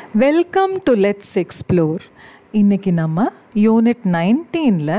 Welcome to let's explore இன்னைக்கு நம்ம unit நைன்டீனில்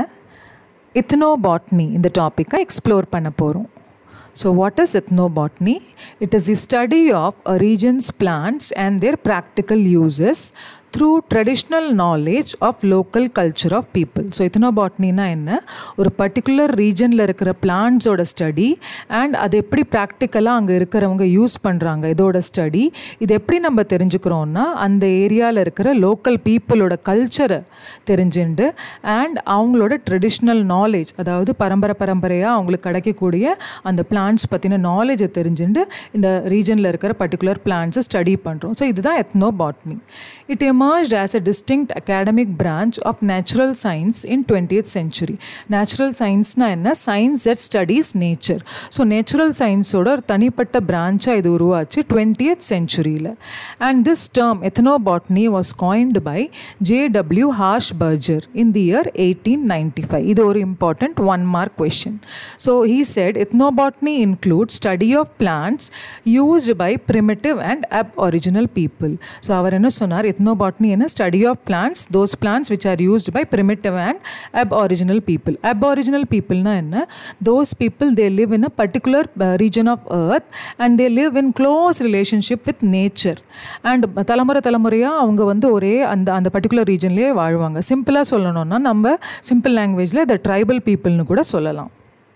இத்னோபாட்னி இந்த டாப்பிக்கை எக்ஸ்ப்ளோர் பண்ண போகிறோம் so what is ethnobotany it is the study of a regions plants and their practical uses through traditional knowledge of local culture of people so இத்தனோபாட்னினா என்ன ஒரு பர்டிகுலர் ரீஜனில் இருக்கிற பிளான்ட்ஸோட ஸ்டடி அண்ட் அது எப்படி ப்ராக்டிக்கலாக அங்கே இருக்கிறவங்க யூஸ் பண்ணுறாங்க இதோட ஸ்டடி இது எப்படி நம்ம தெரிஞ்சுக்கிறோன்னா அந்த ஏரியாவில் இருக்கிற லோக்கல் பீப்புளோட கல்ச்சரை தெரிஞ்சுண்டு அண்ட் அவங்களோட ட்ரெடிஷ்னல் நாலேஜ் அதாவது பரம்பரை பரம்பரையாக அவங்களுக்கு கிடைக்கக்கூடிய அந்த பிளான்ட்ஸ் பற்றின நாலேஜை தெரிஞ்சுண்டு இந்த ரீஜனில் இருக்கிற பர்டிகுலர் பிளான்ட்ஸை ஸ்டடி பண்ணுறோம் ஸோ இதுதான் ethnobotany it emerged as a distinct academic branch of natural science in 20th century natural science na என்ன science that studies nature so natural சயின்ஸோட ஒரு தனிப்பட்ட பிரான்ச்சாக இது உருவாச்சு டுவெண்ட்டியத் செஞ்சுரியில் and this term ethnobotany was coined by J W Harshberger in the year eighteen ninety five இது ஒரு important one mark question so he said ethnobotany include study of plants used by primitive and aboriginal people so அவர் என்ன சொன்னார் எத்னோபாட் botany and a study of plants those plants which are used by primitive and aboriginal people aboriginal people na enna those people they live in a particular uh, region of earth and they live in close relationship with nature and தலைமுறை தலைமுறையாக அவங்க வந்து ஒரே அந்த அந்த particular ரீஜன்லேயே வாழ்வாங்க சிம்பிளாக சொல்லணும்னா நம்ம சிம்பிள் லாங்குவேஜில் த ட்ரைபல் பீப்புள்னு கூட சொல்லலாம்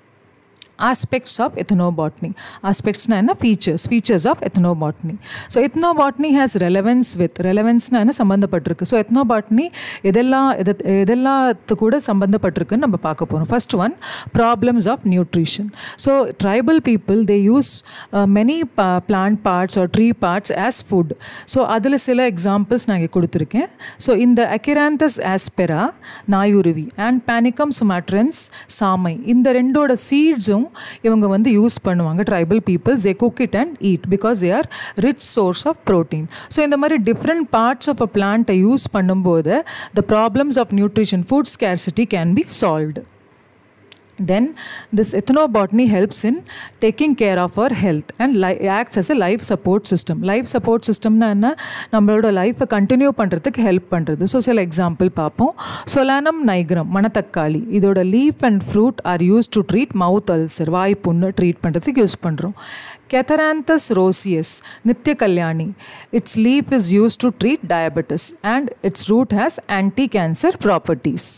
aspects of ethnobotany aspects na என்ன features features of ethnobotany so ethnobotany has relevance with relevance na என்ன சம்பந்தப்பட்டிருக்கு ஸோ ethnobotany எதெல்லாம் எது எதெல்லாத்து கூட சம்பந்தப்பட்டிருக்குன்னு நம்ம பார்க்க போகிறோம் first one problems of nutrition so tribal people they use many plant parts or tree parts as food so அதில் சில examples நான் இங்கே கொடுத்துருக்கேன் ஸோ இந்த அக்கிராந்தஸ் ஆஸ்பெரா நாயுருவி அண்ட் பேனிகம் சுமாட்ரன்ஸ் சாமை இந்த ரெண்டோட சீட்ஸும் இவங்க வந்து யூஸ் பண்ணுவாங்க tribal peoples they cook it and eat because they are rich source of protein so இந்த மாதிரி டிஃப்ரெண்ட் பார்ட்ஸ் ஆஃப் அ பிளான்ட்டை யூஸ் பண்ணும்போது the problems of nutrition food scarcity can be solved then this ethnobotany helps in taking care of our health and li- acts as a life support system life support systemனா என்ன நம்மளோட லைஃப்பை continue பண்ணுறதுக்கு help பண்ணுறது so சில example பார்ப்போம் சொலானம் nigrum மணத்தக்காளி இதோட leaf and fruit are use to treat mouth ulcer வாய் புண்ணு ட்ரீட் பண்ணுறதுக்கு யூஸ் பண்ணுறோம் கெத்தராந்தஸ் ரோசியஸ் நித்திய கல்யாணி its leaf is use to treat diabetes and its root has anti cancer properties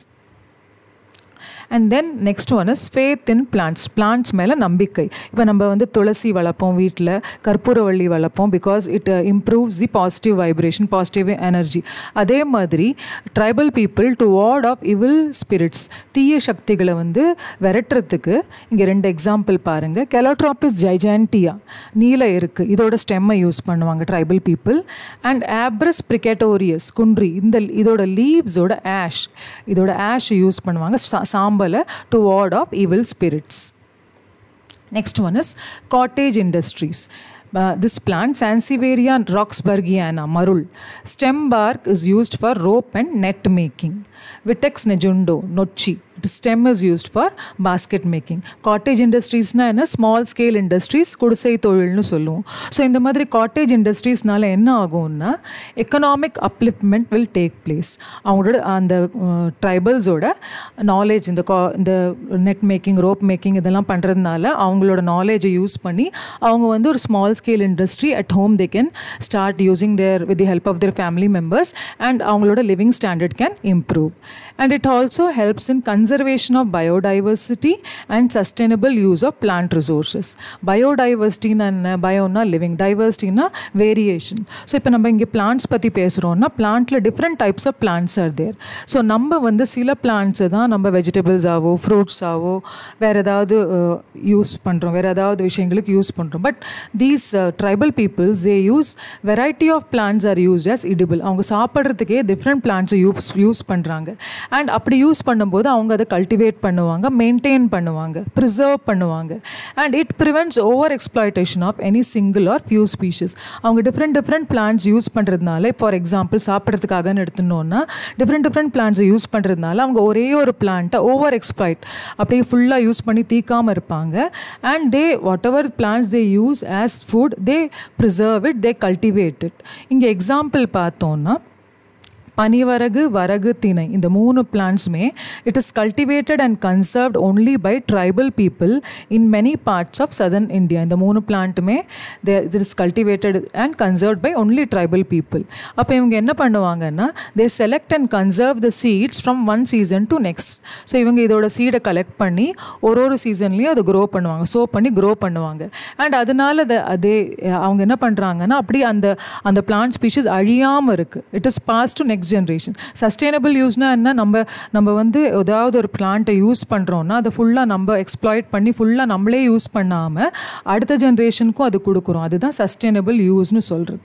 and then next one is faith in plants plants மேலே நம்பிக்கை இப்போ நம்ம வந்து துளசி வளர்ப்போம் வீட்டில் கற்பூரவள்ளி வளர்ப்போம் because it improves the positive vibration positive energy அதே மாதிரி tribal people to ward off evil spirits தீய சக்திகளை வந்து விரட்டுறதுக்கு இங்கே ரெண்டு எக்ஸாம்பிள் பாருங்கள் கெலோட்ராபிஸ் ஜைஜான்டியா நீல இருக்குது இதோட ஸ்டெம்மை யூஸ் பண்ணுவாங்க tribal people and Abrus precatorius குன்றி இந்த இதோட லீவ்ஸோட ஆஷ் இதோட ஆஷ் யூஸ் பண்ணுவாங்க சாம்பல் சாம்பலை to ward off evil spirits next one is cottage industries this plant Sansevieria roxburghiana மருள் stem bark is used for rope and net making Vitex negundo நொச்சி stem is used for basket making cottage இண்டஸ்ட்ரீஸ்னால் என்ன small scale industries குடிசை தொழில்னு சொல்லுவோம் so இந்த மாதிரி cottage இண்டஸ்ட்ரீஸ்னால என்ன ஆகும்னா economic upliftment will take place அவங்களோட அந்த ட்ரைபல்ஸோட நாலேஜ் இந்த கா இந்த நெட் மேக்கிங் ரோப் மேக்கிங் இதெல்லாம் பண்ணுறதுனால அவங்களோட நாலேஜை யூஸ் பண்ணி அவங்க வந்து ஒரு small scale industry at home they can start using their with the help of their family members and அவங்களோட living standard can improve and it also helps in conservation of biodiversity and sustainable use of plant resources biodiversity என்ன பயோனா living டைவர்சிட்டினா variation so இப்போ நம்ம இங்கே plants பற்றி பேசுகிறோம்னா பிளான்ட்டில் different types of plants are there so நம்ம வந்து சில பிளான்ட்ஸை தான் நம்ம வெஜிடபிள்ஸாவோ ஃப்ரூட்ஸாவோ வேறு ஏதாவது யூஸ் பண்ணுறோம் வேறு ஏதாவது விஷயங்களுக்கு யூஸ் பண்ணுறோம் but these tribal peoples they use variety of plants or use as edible அவங்க சாப்பிட்றதுக்கே டிஃப்ரெண்ட் பிளான்ட்ஸை யூஸ் யூஸ் பண்ணுறாங்க அண்ட் அப்படி யூஸ் பண்ணும்போது அவங்க அதை கல்டிவேட் பண்ணுவாங்க மெயின்டைன் பண்ணுவாங்க ப்ரிசர்வ் பண்ணுவாங்க and it prevents over exploitation of any single or few species அவங்க டிஃப்ரெண்ட் டிஃப்ரெண்ட் பிளான்ஸ் யூஸ் பண்ணுறதுனால ஃபார் எக்ஸாம்பிள் சாப்பிட்றதுக்காகன்னு எடுத்துனோன்னா டிஃப்ரெண்ட் டிஃப்ரெண்ட் பிளான்ஸை யூஸ் பண்ணுறதுனால அவங்க ஒரே ஒரு பிளான்ட்டை ஓவர் எக்ஸ்ப்ளாய்ட் அப்படியே ஃபுல்லாக யூஸ் பண்ணி தீக்காமல் இருப்பாங்க and they whatever plants they use as food they preserve it they cultivate it இங்கே எக்ஸாம்பிள் பார்த்தோன்னா பனிவரகு வரகு திணை இந்த மூணு பிளான்ட்ஸுமே it is cultivated and conserved only by tribal people in many parts of southern India இந்த மூணு பிளான்ட்டுமே they it is cultivated and conserved by only tribal people அப்போ இவங்க என்ன பண்ணுவாங்கன்னா they select and conserve the seeds from one season to next so இவங்க இதோட சீடை collect பண்ணி ஒரு ஒரு சீசன்லேயும் அதை க்ரோ பண்ணுவாங்க சோ பண்ணி க்ரோ பண்ணுவாங்க அண்ட் அதனால அதை அதே அவங்க என்ன பண்ணுறாங்கன்னா அப்படி அந்த அந்த பிளான்ட் ஸ்பீஷஸ் அழியாமல் இருக்குது it is pass to next generation sustainable யூஸ்னால் என்ன நம்ம நம்ம வந்து ஏதாவது ஒரு பிளான்ட்டை யூஸ் பண்ணுறோன்னா அதை ஃபுல்லாக நம்ம எக்ஸ்ப்ளாய்ட் பண்ணி ஃபுல்லாக நம்மளே யூஸ் பண்ணாமல் அடுத்த ஜென்ரேஷனுக்கும் அது கொடுக்குறோம் அதுதான் சஸ்டைனபிள் யூஸ்னு சொல்கிறது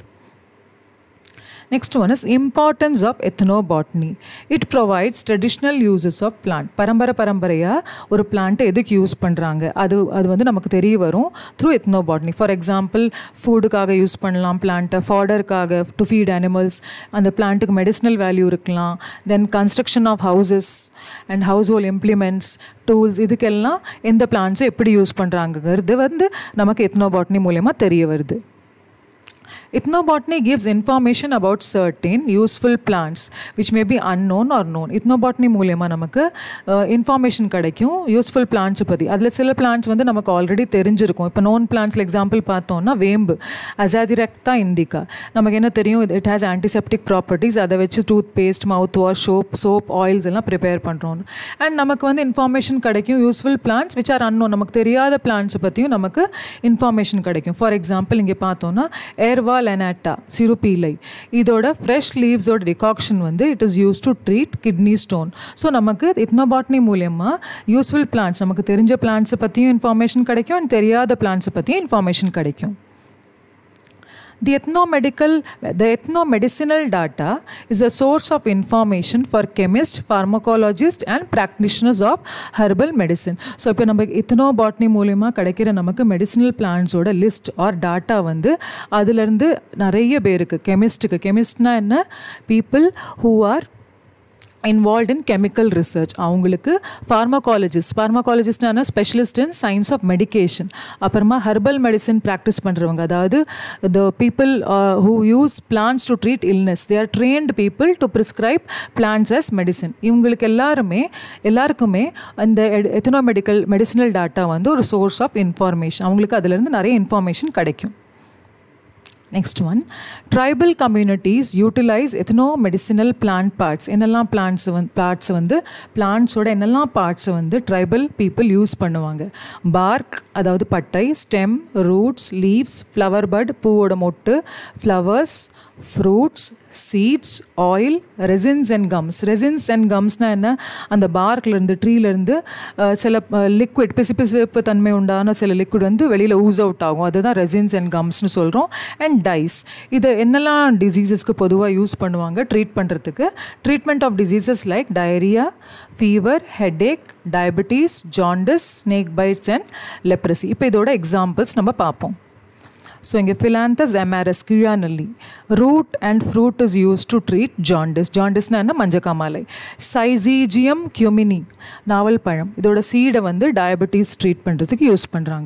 Next one is importance of ethnobotany. It provides traditional uses of plant. பரம்பரை பரம்பரையாக ஒரு பிளான்ட்டை எதுக்கு யூஸ் பண்ணுறாங்க அது அது வந்து நமக்கு தெரிய வரும் த்ரூ எத்னோபாட்னி ஃபார் எக்ஸாம்பிள் ஃபுட்டுக்காக யூஸ் பண்ணலாம் பிளான்ட்டை ஃபாடருக்காக டு ஃபீட் அனிமல்ஸ் அந்த பிளான்ட்டுக்கு மெடிசினல் வேல்யூ இருக்கலாம் then construction of houses and household implements tools இதுக்கெல்லாம் எந்த பிளான்ஸை எப்படி யூஸ் பண்ணுறாங்கங்கிறது வந்து நமக்கு எத்னோபாட்னி மூலயமா தெரிய வருது Ethnobotany gives information about certain useful plants which may be unknown or known. Ethnobotany மூலயமா நமக்கு இன்ஃபார்மேஷன் கிடைக்கும் யூஸ்ஃபுல் பிளான்ட்ஸை பற்றி அதில் சில பிளான்ட்ஸ் வந்து நமக்கு ஆல்ரெடி தெரிஞ்சிருக்கும் இப்போ நோன் பிளான்ட்ஸில் எக்ஸாம்பிள் பார்த்தோம்னா வேம்பு அசாதிரெக்டா இண்டிகா நமக்கு என்ன தெரியும் இட் ஹேஸ் ஆன்டிசெப்டிக் ப்ராப்பர்ட்டிஸ் அதை வச்சு toothpaste mouthwash soap soap oils எல்லாம் ப்ரிப்பேர் பண்ணுறோம் அண்ட் நமக்கு வந்து இன்ஃபார்மேஷன் கிடைக்கும் useful plants which are unknown நமக்கு தெரியாத பிளான்ட்ஸை பற்றியும் நமக்கு இன்ஃபார்மேஷன் கிடைக்கும் ஃபார் எக்ஸாம்பிள் இங்கே பார்த்தோன்னா ஏர்வா லெனாட்டா சிறுபீலை இதோட ஃப்ரெஷ் லீவ்ஸோட டிகாக்ஷன் வந்து it is use to treat kidney stone so நமக்கு இத்னோபாட்னி மூலயமா யூஸ்ஃபுல் பிளான்ட்ஸ் நமக்கு தெரிஞ்ச பிளான்ட்ஸை பற்றியும் இன்ஃபார்மேஷன் கிடைக்கும் அண்ட் தெரியாத பிளான்ட்ஸை பற்றியும் இன்ஃபார்மேஷன் கிடைக்கும் The ethnomedical, the ethnomedicinal data is a source of information for chemists, pharmacologists and practitioners of herbal medicine. So இப்போ நம்ம இத்தனோபாட்னி மூலயமா கிடைக்கிற நமக்கு மெடிசினல் பிளான்ஸோட லிஸ்ட் ஆர் டாட்டா வந்து அதுலேருந்து நிறைய பேருக்கு கெமிஸ்ட்டுக்கு கெமிஸ்ட்னா என்ன people who are involve in chemical research அவங்களுக்கு ஃபார்மகாலஜிஸ்ட் ஃபார்மகாலஜிஸ்ட்னா specialist in science of medication அப்புறமா ஹெர்பல் மெடிசன் ப்ராக்டிஸ் பண்ணுறவங்க அதாவது the people who use plants to treat illness they are trained people to prescribe plants as medicine இவங்களுக்கு எல்லாருமே எல்லாருக்குமே அந்த எத்தனோ medical medicinal tata வந்து ஒரு சோர்ஸ் ஆஃப் இன்ஃபார்மேஷன் அவங்களுக்கு அதுலேருந்து நிறைய இன்ஃபார்மேஷன் கிடைக்கும் next one tribal communities utilize ethno medicinal plant parts என்னெல்லாம் பிளான்ட்ஸ் வந்து பிளான்ட்ஸ் வந்து பிளான்ட்ஸோட என்னெல்லாம் பார்ட்ஸை வந்து ட்ரைபல் பீப்புள் யூஸ் பண்ணுவாங்க பார்க் அதாவது பட்டை stem roots leaves flower bud பூவோட மொட்டு flowers fruits seeds oil resins and gums resins and கம்ஸ்னால் என்ன அந்த பார்க்லேருந்து ட்ரீலேருந்து சில லிக்விட் பிசு பிசுப்பு தன்மை உண்டான சில லிக்விட் வந்து வெளியில் ஊஸ் அவுட் ஆகும் அதுதான் ரெசின்ஸ் அண்ட் கம்ஸ்னு சொல்கிறோம் அண்ட் டைஸ் இது என்னெல்லாம் டிசீசஸ்க்கு பொதுவாக யூஸ் பண்ணுவாங்க ட்ரீட் பண்ணுறதுக்கு treatment of diseases like diarrhoea fever headache diabetes jaundice snake bites and leprosy இப்போ இதோட எக்ஸாம்பிள்ஸ் நம்ம பார்ப்போம் ஸோ இங்கே ஃபிலாந்தஸ் எமாரஸ் கீழாநல்லி root and fruit is use to treat jaundice ஜாண்டிஸ்னா என்ன மஞ்சக்காமாலை சைசீஜியம் கியூமினி நாவல் பழம் இதோட சீடை வந்து டயபெட்டிஸ் ட்ரீட் பண்ணுறதுக்கு யூஸ் பண்ணுறாங்க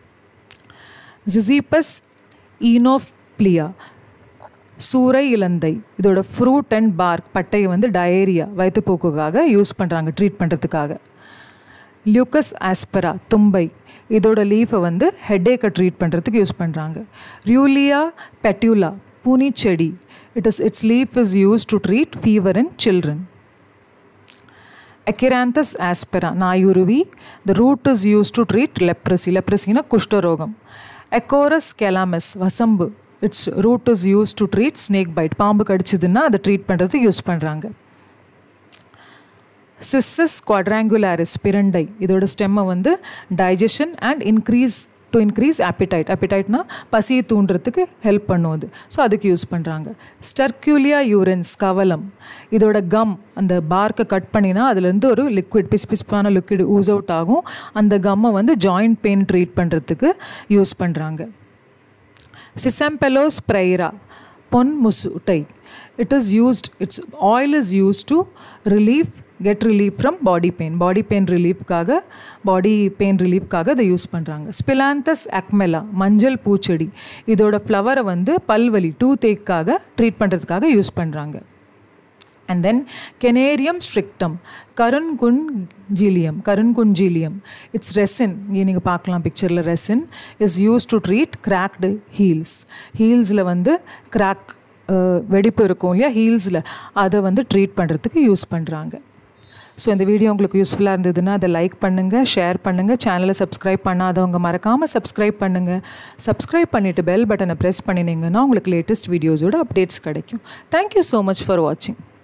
ஜிசிபஸ் ஈனோஃப்ளியா சூறை இலந்தை இதோட ஃப்ரூட் அண்ட் பார்க் பட்டையை வந்து டயேரியா வயிற்றுப்போக்குக்காக யூஸ் பண்ணுறாங்க ட்ரீட் பண்ணுறதுக்காக லியூக்கஸ் ஆஸ்பரா தும்பை இதோட லீஃபை வந்து ஹெட்டேக்கை ட்ரீட் பண்ணுறதுக்கு யூஸ் பண்ணுறாங்க ரியூலியா பெட்யூலா பூனி செடி it is its leaf is use to treat fever in children Achyranthes aspera நாயுருவி the root is use to treat leprosy லெப்ரசினா குஷ்டரோகம் எக்கோரஸ் கெலாமஸ் வசம்பு its root is use to treat snake bite பாம்பு கடிச்சதுன்னா அதை treat பண்ணுறதுக்கு use பண்ணுறாங்க சிஸ்ஸஸ் குவாட்ராங்குலாரிஸ் பிரண்டை இதோட ஸ்டெம்மை வந்து digestion and increase to increase appetite appetiteனா பசியை தூண்டுறதுக்கு ஹெல்ப் பண்ணும் அது ஸோ அதுக்கு யூஸ் பண்ணுறாங்க ஸ்டர்க்யூலியா யூரின்ஸ் கவலம் இதோட கம் அந்த பார்க்கை கட் பண்ணினா அதுலேருந்து ஒரு லிக்விட் பிஸ் பிஸ்பான லிக்விட் ஊஸ் அவுட் ஆகும் அந்த கம்மை வந்து ஜாயிண்ட் பெயின் ட்ரீட் பண்ணுறதுக்கு யூஸ் பண்ணுறாங்க சிசம்பெலோஸ் பிரைரா பொன் முசுட்டை it is used it's oil is use to relief get relief from body pain body pain ரிலீஃப்காக பாடி பெயின் ரிலீஃப்காக அதை யூஸ் பண்ணுறாங்க ஸ்பிலாந்தஸ் அக்மெலா மஞ்சள் பூச்செடி இதோட ஃப்ளவரை வந்து பல்வலி டூத் ஏக்காக ட்ரீட் பண்ணுறதுக்காக யூஸ் பண்ணுறாங்க அண்ட் தென் கெனேரியம் ஸ்ட்ரிக்டம் கருண்குஞ்சிலியம் கருண்குஞ்சிலியம் இட்ஸ் ரெசின் இங்கே நீங்கள் பார்க்கலாம் பிக்சரில் resin is use to treat cracked heels ஹீல்ஸில் வந்து கிராக் வெடிப்பு இருக்கும் இல்லையா ஹீல்ஸில் அதை வந்து ட்ரீட் பண்ணுறதுக்கு யூஸ் பண்ணுறாங்க ஸோ இந்த வீடியோ உங்களுக்கு யூஸ்ஃபுல்லாக இருந்ததுன்னா அதை லைக் பண்ணுங்கள் ஷேர் பண்ணுங்கள் சேனலை சப்ஸ்கிரைப் பண்ணாதவங்க மறக்காமல் சப்ஸ்கிரைப் பண்ணுங்கள் சப்ஸ்கிரைப் பண்ணிவிட்டு பெல் பட்டனை ப்ரெஸ் பண்ணினீங்கன்னா உங்களுக்கு லேட்டஸ்ட் வீடியோஸோட அப்டேட்ஸ் கிடைக்கும் தேங்க்யூ ஸோ மச் ஃபார் வாட்சிங்